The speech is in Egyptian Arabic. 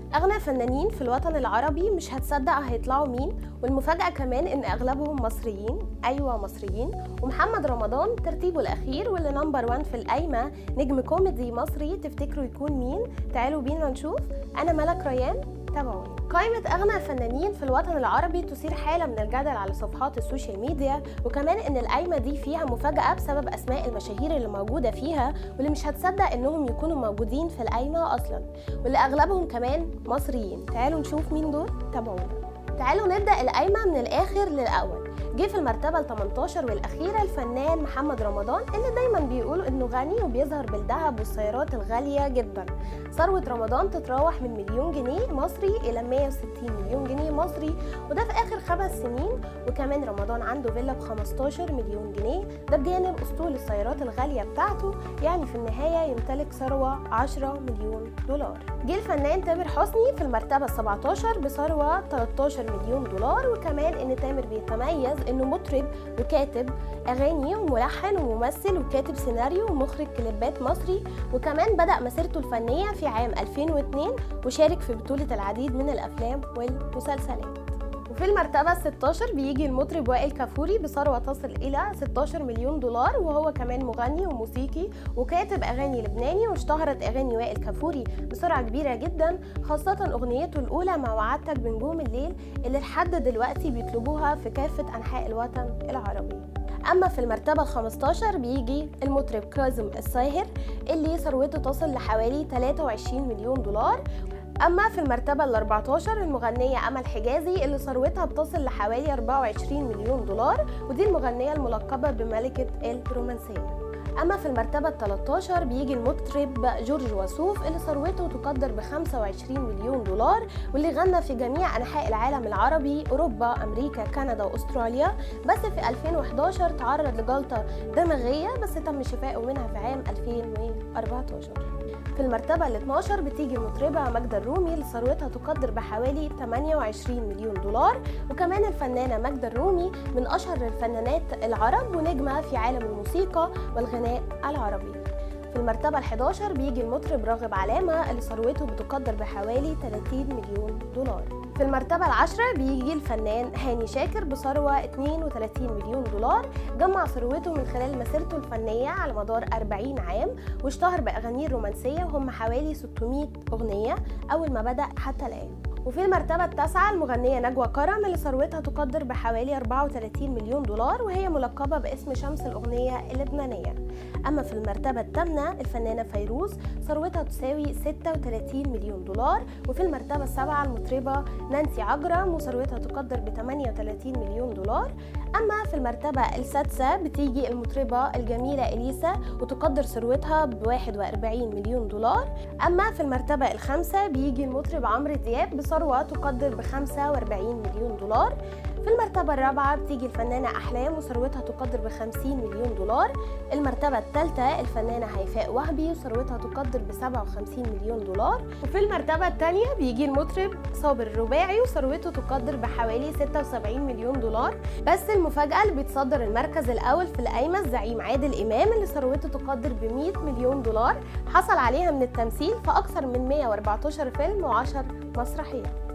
أغنى فنانين في الوطن العربي مش هتصدق هيطلعوا مين والمفاجأة كمان إن أغلبهم مصريين أيوة مصريين ومحمد رمضان ترتيبه الأخير واللي نمبر وان في القايمة نجم كوميدي مصري تفتكروا يكون مين؟ تعالوا بينا نشوف أنا ملك ريان تابعوني قائمة أغنى الفنانين في الوطن العربي تثير حالة من الجدل على صفحات السوشيال ميديا وكمان إن القايمة دي فيها مفاجأة بسبب أسماء المشاهير اللي موجودة فيها واللي مش هتصدق إنهم يكونوا موجودين في القايمة أصلا واللي أغلبهم كمان مصريين تعالوا نشوف مين دول تابعونا تعالوا نبدأ القايمة من الآخر للأول جه في المرتبة ال 18 والأخيرة الفنان محمد رمضان اللي دايما بيقولوا إنه غني وبيظهر بالذهب والسيارات الغالية جدا ثروة رمضان تتراوح من مليون جنيه مصري إلى 160 مليون جنيه مصري وده في آخر خمس سنين وكمان رمضان عنده فيلا ب 15 مليون جنيه ده بجانب أسطول السيارات الغالية بتاعته يعني في النهاية يمتلك ثروة 10 مليون دولار جه الفنان تامر حسني في المرتبة ال 17 بثروة 13 مليون دولار وكمان إن تامر بيتميز انه مطرب وكاتب اغاني وملحن وممثل وكاتب سيناريو ومخرج كليبات مصري وكمان بدا مسيرته الفنيه في عام 2002 وشارك في بطوله العديد من الافلام والمسلسلات وفي المرتبة 16 بيجي المطرب وائل كافوري بثروة تصل إلى 16 مليون دولار وهو كمان مغني وموسيقي وكاتب أغاني لبناني واشتهرت أغاني وائل كافوري بسرعة كبيرة جدا خاصة أغنيته الأولى ما وعدتك بنجوم الليل اللي لحد دلوقتي بيطلبوها في كافة أنحاء الوطن العربي اما في المرتبه ال 15 بيجي المطرب كاظم الساهر اللي ثروته تصل لحوالي 23 مليون دولار أما في المرتبة ال 14 المغنية أمل حجازي اللي ثروتها بتصل لحوالي 24 مليون دولار ودي المغنية الملقبة بملكة الرومانسية أما في المرتبة ال 13 بيجي المطرب جورج وسوف اللي ثروته تقدر ب 25 مليون دولار واللي غنى في جميع أنحاء العالم العربي أوروبا أمريكا كندا وأستراليا بس في 2011 تعرض لجلطة دماغية بس تم شفائه منها في عام 2014 في المرتبة ال 12 بتيجي المطربة ماجدة الرومي اللي ثروتها تقدر بحوالي 28 مليون دولار وكمان الفنانة ماجدة الرومي من أشهر الفنانات العرب ونجمة في عالم الموسيقى والغناء العربي في المرتبة ال 11 بيجي المطرب راغب علامة اللي ثروته بتقدر بحوالي 30 مليون دولار في المرتبة العاشرة بيجي الفنان هاني شاكر بثروة 32 مليون دولار جمع ثروته من خلال مسيرته الفنية على مدار 40 عام واشتهر بأغانيه الرومانسية وهم حوالي 600 أغنية أول ما بدأ حتى الآن وفي المرتبة التاسعة المغنية نجوى كرم اللي ثروتها تقدر بحوالي 34 مليون دولار وهي ملقبة باسم شمس الأغنية اللبنانية أما في المرتبة الثامنة الفنانة فيروز ثروتها تساوي 36 مليون دولار وفي المرتبة السابعة المطربة نانسي عجرم وثروتها تقدر ب 38 مليون دولار أما في المرتبة السادسة بتيجي المطربة الجميلة إليسا وتقدر ثروتها ب 41 مليون دولار أما في المرتبة الخامسة بيجي المطرب عمرو دياب بثروة تقدر ب 45 مليون دولار في المرتبة الرابعة بتيجي الفنانة أحلام وثروتها تقدر ب 50 مليون دولار المرتبة الثالثة الفنانة هيفاء وهبي وثروتها تقدر ب 57 مليون دولار وفي المرتبة الثانية بيجي المطرب صابر الرباعي وثروته تقدر بحوالي 76 مليون دولار بس المفاجأة اللي بيتصدر المركز الأول في القايمة الزعيم عادل إمام اللي ثروته تقدر ب 100 مليون دولار حصل عليها من التمثيل في أكثر من 114 فيلم و10 مسرحيات